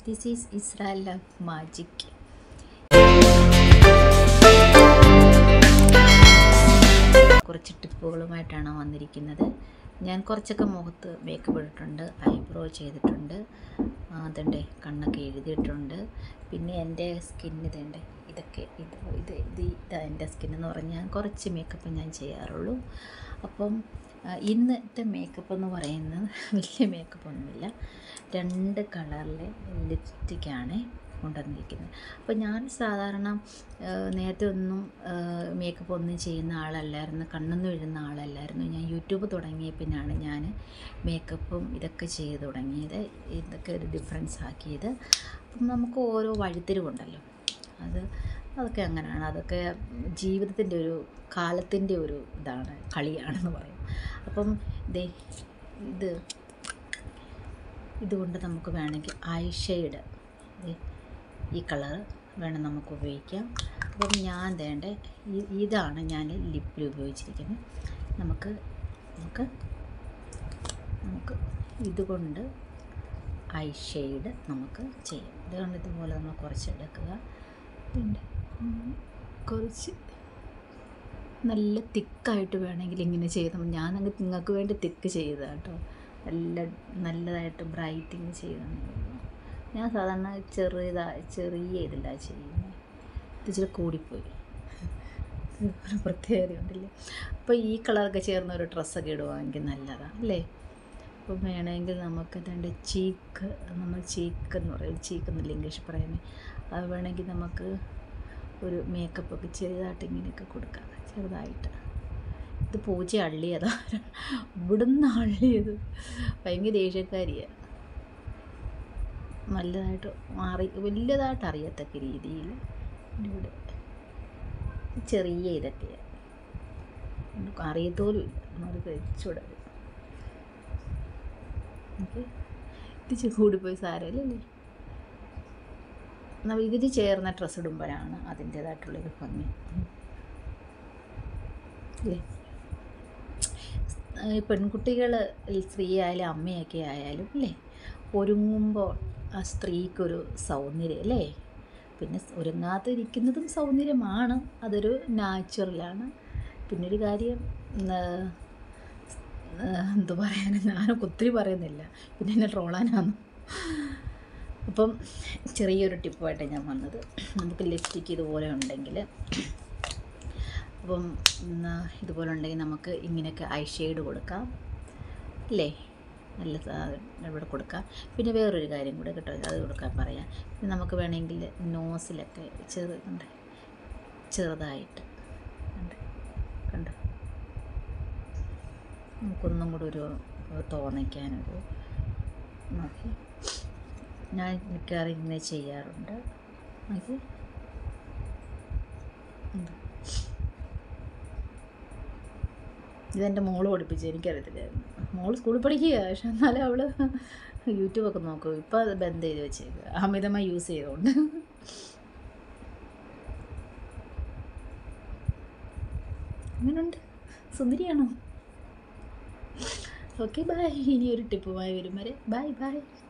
This is Israel love magic കുറച്ച് ടിപ്പുകളുമായിട്ടാണ് വന്നിരിക്കുന്നത് ഞാൻ കുറച്ചൊക്കെ മുഖത്ത് മേക്കപ്പ് ഇട്ടിട്ടുണ്ട് ഐബ്രോ ചെയ്തിട്ടുണ്ട് അതുണ്ട് കണ്ണൊക്കെ എഴുതിയിട്ടുണ്ട് പിന്നെ എൻ്റെ സ്കിൻ ഇതുണ്ട് ഇതൊക്കെ ഇത് ഇത് ഇത് ഇതാ എൻ്റെ സ്കിൻ എന്ന് പറഞ്ഞാൽ കുറച്ച് മേക്കപ്പ് ഞാൻ ചെയ്യാറുള്ളൂ അപ്പം ആ, ഇന്നത്തെ മേക്കപ്പ് എന്ന് പറയുന്നത് വലിയ മേക്കപ്പ് ഒന്നുമില്ല രണ്ട് കളറിലെ ലിപ്സ്റ്റിക്കാണ് കൊണ്ടുവന്നിരിക്കുന്നത് അപ്പോൾ ഞാൻ സാധാരണ ആ, നേരത്തെ ഒന്നും മേക്കപ്പ് ഒന്നും ചെയ്യുന്ന ആളല്ലായിരുന്നു കണ്ണൊന്നും എഴുതുന്ന ആളല്ലായിരുന്നു ഞാൻ യൂട്യൂബ് തുടങ്ങിയ പിന്നാണ് ഞാൻ മേക്കപ്പും ഇതൊക്കെ ചെയ്ത് തുടങ്ങിയത് ഇതൊക്കെ ഒരു ഡിഫറൻസ് ആക്കിയത് അപ്പം നമുക്ക് ഓരോ വഴിത്തിരിവുണ്ടല്ലോ അത് അതൊക്കെ അങ്ങനെയാണ് അതൊക്കെ ജീവിതത്തിൻ്റെ ഒരു കാലത്തിൻ്റെ ഒരു ഇതാണ് കളിയാണെന്ന് പറയും അപ്പം ദേ ഇത് ഇതുകൊണ്ട് നമുക്ക് വേണമെങ്കിൽ ഐ ഷെയ്ഡ് ഈ കളറ് വേണം നമുക്ക് ഉപയോഗിക്കാം അപ്പം ഞാൻ വേണ്ട ഇതാണ് ഞാൻ ലിപ്പിൽ ഉപയോഗിച്ചിരിക്കുന്നത് നമുക്ക് നമുക്ക് നമുക്ക് ഇതുകൊണ്ട് ഐ ഷെയ്ഡ് നമുക്ക് ചെയ്യാം ഇതുകൊണ്ട് ഇതുപോലെ നമ്മൾ കുറച്ചെടുക്കുക പിന്നെ ഉം, കുറച്ച് നല്ല തിക്കായിട്ട് വേണമെങ്കിൽ ഇങ്ങനെ ചെയ്താൽ മതി. ഞാനങ്ങ് നിങ്ങൾക്ക് വേണ്ടി തിക്ക് ചെയ്തതാണ് കേട്ടോ നല്ല നല്ലതായിട്ട് ബ്രൈറ്റിങ് ചെയ്തെന്ന് ഞാൻ സാധാരണ ചെറിയതാ ചെറിയ ഇതിലാണ് ചെയ്യുന്നത് ഇത് ഇച്ചിരി കൂടിപ്പോയി ഒരു പ്രത്യേകതയുണ്ടല്ലേ അപ്പോൾ ഈ കളറൊക്കെ ചേർന്ന ഒരു ഡ്രസ്സൊക്കെ ഇടുവാണെങ്കിൽ നല്ലതാണ് അല്ലേ അപ്പം വേണമെങ്കിൽ നമുക്ക് രണ്ട് ചീക്ക് നമ്മൾ ചീക്ക് എന്ന് പറയും ചീക്ക് എന്നല്ല ഇംഗ്ലീഷ് പറയുന്നത് അത് വേണമെങ്കിൽ നമുക്ക് ഒരു മേക്കപ്പ് ഒക്കെ ചെറുതായിട്ട് ഇങ്ങനെയൊക്കെ കൊടുക്കാം ചെറുതായിട്ട് ഇത് പൂച്ച അള്ളിയതാ ഇവിടുന്ന് അള്ളിയത് ഭയങ്കര ദേഷ്യക്കാരിയാണ് നല്ലതായിട്ട് മാറി വലിയതായിട്ട് അറിയത്തക്ക രീതിയിൽ ഇവിടെ ചെറിയ ഇതൊക്കെയാണ് നമുക്ക് അറിയത്തോലും ഇല്ല നമ്മൾ കഴിച്ചൂടെ ഓക്കെ ഇത് ഇച്ചിരി കൂടിപ്പോയി സാരമില്ലല്ലേ നമ്മൾ ഇതിന് ചേർന്ന ഡ്രസ്സ് ഇടുമ്പോഴാണ് അതിൻ്റേതായിട്ടുള്ളൊരു ഭംഗി അല്ലേ ഈ പെൺകുട്ടികൾ സ്ത്രീ ആയാലും അമ്മയൊക്കെ ആയാലും അല്ലേ ഒരുങ്ങുമ്പോൾ ആ സ്ത്രീക്കൊരു സൗന്ദര്യം അല്ലേ പിന്നെ ഒരുങ്ങാതിരിക്കുന്നതും സൗന്ദര്യമാണ് അതൊരു നാച്ചുറലാണ് പിന്നെ ഒരു കാര്യം എന്തു പറയാൻ ഞാനൊക്കെ ഒത്തിരി പറയുന്നില്ല പിന്നെ എന്നെ ട്രോളാനാണ് അപ്പം ചെറിയൊരു ടിപ്പായിട്ട് ഞാൻ വന്നത് നമുക്ക് ലിപ്സ്റ്റിക്ക് ഇതുപോലെ ഉണ്ടെങ്കിൽ അപ്പം എന്നാ ഇതുപോലെ ഉണ്ടെങ്കിൽ നമുക്ക് ഇങ്ങനെയൊക്കെ ഐ ഷെയ്ഡ് കൊടുക്കാം അല്ലേ നല്ല സാ- ഇവിടെ കൊടുക്കാം പിന്നെ വേറൊരു കാര്യം കൂടെ കേട്ടോ അത് കൊടുക്കാൻ പറയാം പിന്നെ നമുക്ക് വേണമെങ്കിൽ നോസിലൊക്കെ ചെറു ഉണ്ട് ചെറുതായിട്ട് ഉണ്ട് കണ്ടോ നമുക്കൊന്നും കൂടെ ഒരു തോന്നിക്കാനൊരു നോക്കി ഞാൻ മിക്കവാറും ഇങ്ങനെ ചെയ്യാറുണ്ട് നോക്കി ഉണ്ട്. ഇതെൻ്റെ മോള് പഠിപ്പിച്ചു എനിക്കറിയത്തില്ലായിരുന്നു മോള് സ്കൂളിൽ പഠിക്കുക പക്ഷെ എന്നാലും അവൾ യൂട്യൂബൊക്കെ നോക്കും ഇപ്പോൾ അത് ബന്ദ് ചെയ്ത് വെച്ചേക്കുക അമിതമായി യൂസ് ചെയ്തുകൊണ്ട് അങ്ങനുണ്ട് സുന്ദരിയാണോ ഓക്കെ ബൈ ഇനി ഒരു ടിപ്പുമായി വരും വരെ ബൈ ബൈ